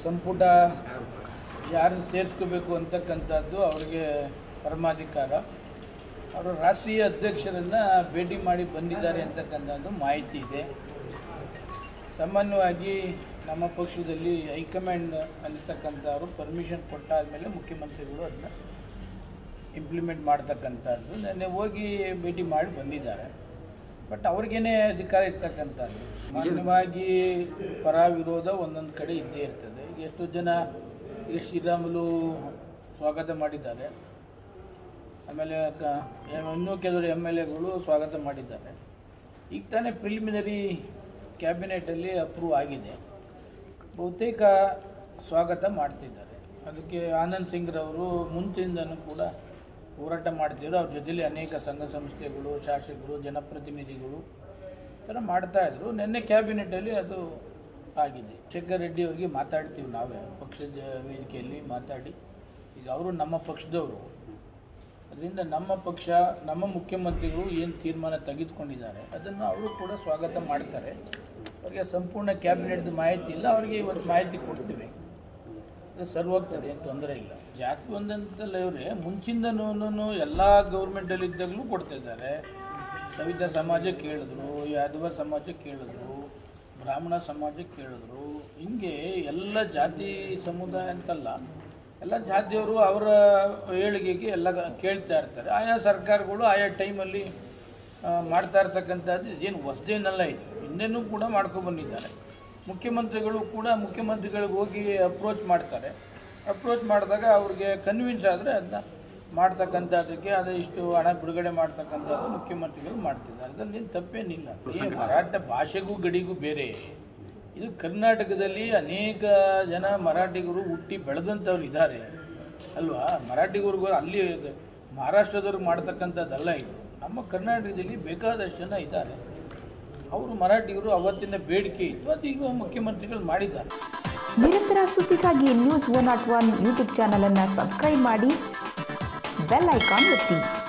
ಸಂಪುಟ ಯಾರು ಸೇರಿಸ್ಕೋಬೇಕು ಅಂತಕ್ಕಂಥದ್ದು ಅವ್ರಿಗೆ ಪರಮಾಧಿಕಾರ ಅವರು ರಾಷ್ಟ್ರೀಯ ಅಧ್ಯಕ್ಷರನ್ನು ಭೇಟಿ ಮಾಡಿ ಬಂದಿದ್ದಾರೆ ಅಂತಕ್ಕಂಥದ್ದು ಮಾಹಿತಿ ಇದೆ ಸಾಮಾನ್ಯವಾಗಿ ನಮ್ಮ ಪಕ್ಷದಲ್ಲಿ ಹೈಕಮಾಂಡ್ ಅಂತಕ್ಕಂಥವ್ರು ಪರ್ಮಿಷನ್ ಕೊಟ್ಟಾದಮೇಲೆ ಮುಖ್ಯಮಂತ್ರಿಗಳು ಅದನ್ನ ಇಂಪ್ಲಿಮೆಂಟ್ ಮಾಡ್ತಕ್ಕಂಥದ್ದು ನೆನ್ನೆ ಹೋಗಿ ಭೇಟಿ ಮಾಡಿ ಬಂದಿದ್ದಾರೆ ಬಟ್ ಅವ್ರಿಗೇನೆ ಅಧಿಕಾರ ಇರ್ತಕ್ಕಂಥದ್ದು ಮಾನ್ಯವಾಗಿ ಪರ ವಿರೋಧ ಒಂದೊಂದು ಕಡೆ ಇದ್ದೇ ಇರ್ತದೆ ಎಷ್ಟು ಜನ ಈಗ ಶ್ರೀರಾಮುಲು ಸ್ವಾಗತ ಮಾಡಿದ್ದಾರೆ ಆಮೇಲೆ ಕ- ಇನ್ನೂ ಕೆಲವರು ಎಮ್ ಎಲ್ ಎಗಳು ಸ್ವಾಗತ ಮಾಡಿದ್ದಾರೆ ಈಗ ತಾನೇ ಪ್ರಿಲಿಮಿನರಿ ಕ್ಯಾಬಿನೆಟಲ್ಲಿ ಅಪ್ರೂವ್ ಆಗಿದೆ ಬಹುತೇಕ ಸ್ವಾಗತ ಮಾಡ್ತಿದ್ದಾರೆ ಅದಕ್ಕೆ ಆನಂದ್ ಸಿಂಗ್ರವರು ಮುಂಚಿನಿಂದನೂ ಕೂಡ ಹೋರಾಟ ಮಾಡ್ತಿದ್ರು ಅವ್ರ ಜೊತೆಲಿ ಅನೇಕ ಸಂಘ ಸಂಸ್ಥೆಗಳು ಶಾಸಕರು ಜನಪ್ರತಿನಿಧಿಗಳು ಈ ಥರ ಮಾಡ್ತಾಯಿದ್ರು ನಿನ್ನೆ ಕ್ಯಾಬಿನೆಟಲ್ಲಿ ಅದು ಆಗಿದೆ ಶೇಖರ್ ರೆಡ್ಡಿ ಅವರಿಗೆ ಮಾತಾಡ್ತೀವಿ ನಾವೇ ಪಕ್ಷದ ವೇದಿಕೆಯಲ್ಲಿ ಮಾತಾಡಿ ಈಗ ಅವರು ನಮ್ಮ ಪಕ್ಷದವರು ಅದರಿಂದ ನಮ್ಮ ಪಕ್ಷ ನಮ್ಮ ಮುಖ್ಯಮಂತ್ರಿಗಳು ಏನು ತೀರ್ಮಾನ ತೆಗೆದುಕೊಂಡಿದ್ದಾರೆ ಅದನ್ನು ಅವರು ಕೂಡ ಸ್ವಾಗತ ಮಾಡ್ತಾರೆ ಅವರಿಗೆ ಸಂಪೂರ್ಣ ಕ್ಯಾಬಿನೆಟ್ದು ಮಾಹಿತಿ ಇಲ್ಲ ಅವರಿಗೆ ಇವತ್ತು ಮಾಹಿತಿ ಕೊಡ್ತೀವಿ ಅದು ಸರ್ವೋಗ್ತದೆ ಏನು ತೊಂದರೆ ಇಲ್ಲ ಜಾತಿ ಒಂದಂತಲ್ಲ ಇವರೇ ಮುಂಚಿಂದನೂ ಎಲ್ಲ ಗೌರ್ಮೆಂಟಲ್ಲಿ ಇದ್ದಾಗಲೂ ಕೊಡ್ತಾ ಇದ್ದಾರೆ ಸವಿತಾ ಸಮಾಜಕ್ಕೆ ಕೇಳಿದ್ರು ಯಾದವ ಸಮಾಜಕ್ಕೆ ಕೇಳಿದ್ರು ಬ್ರಾಹ್ಮಣ ಸಮಾಜಕ್ಕೆ ಕೇಳಿದ್ರು ಹಿಂಗೆ ಎಲ್ಲ ಜಾತಿ ಸಮುದಾಯ ಅಂತಲ್ಲ ಎಲ್ಲ ಜಾತಿಯವರು ಅವರ ಏಳಿಗೆಗೆ ಎಲ್ಲ ಕೇಳ್ತಾ ಇರ್ತಾರೆ ಆಯಾ ಸರ್ಕಾರಗಳು ಆಯಾ ಟೈಮಲ್ಲಿ ಆ, ಮಾಡ್ತಾ ಇರ್ತಕ್ಕಂಥದ್ದು ಏನು ಹೊಸದೇನಲ್ಲ ಇದು ಹಿಂದೆನೂ ಕೂಡ ಮಾಡ್ಕೊಂಡು ಬಂದಿದ್ದಾರೆ ಮುಖ್ಯಮಂತ್ರಿಗಳು ಕೂಡ ಮುಖ್ಯಮಂತ್ರಿಗಳಿಗೆ ಹೋಗಿ ಅಪ್ರೋಚ್ ಮಾಡ್ತಾರೆ ಅಪ್ರೋಚ್ ಮಾಡಿದಾಗ ಅವ್ರಿಗೆ ಕನ್ವಿನ್ಸ್ ಆದರೆ ಅದನ್ನ ಮಾಡ್ತಕ್ಕಂಥದ್ದಕ್ಕೆ ಅದು ಇಷ್ಟು ಹಣ ಬಿಡುಗಡೆ ಮಾಡ್ತಕ್ಕಂಥದ್ದು ಮುಖ್ಯಮಂತ್ರಿಗಳು ಮಾಡ್ತಿದ್ದಾರೆ ಅದರಲ್ಲಿ ಏನು ತಪ್ಪೇನಿಲ್ಲ ಈ ಮರಾಠ ಭಾಷೆಗೂ ಗಡಿಗೂ ಬೇರೆ ಇದು ಕರ್ನಾಟಕದಲ್ಲಿ ಅನೇಕ ಜನ ಮರಾಠಿಗರು ಹುಟ್ಟಿ ಬೆಳೆದಂಥವ್ರು ಇದ್ದಾರೆ ಅಲ್ವಾ ಮರಾಠಿಗರಿಗೂ ಅಲ್ಲಿ ಮಹಾರಾಷ್ಟ್ರದವ್ರಿಗೆ ಮಾಡ್ತಕ್ಕಂಥದ್ದಲ್ಲ ಇದು ನಮ್ಮ ಕರ್ನಾಟಕದಲ್ಲಿ ಬೇಕಾದಷ್ಟು ಜನ ಇದ್ದಾರೆ ಅವರು ಮರಾಠಿಗರು ಅವತ್ತಿನ ಬೇಡಿಕೆ ಇತ್ತು ಅದು ಈಗ ಮುಖ್ಯಮಂತ್ರಿಗಳು ಮಾಡಿದ್ದಾರೆ ನಿರಂತರ ಸುದ್ದಿಗಾಗಿ news one not one YouTube ಚಾನಲನ್ನು ಸಬ್ಸ್ಕ್ರೈಬ್ ಮಾಡಿ ಬೆಲ್ ಐಕಾನ್ ಒತ್ತಿ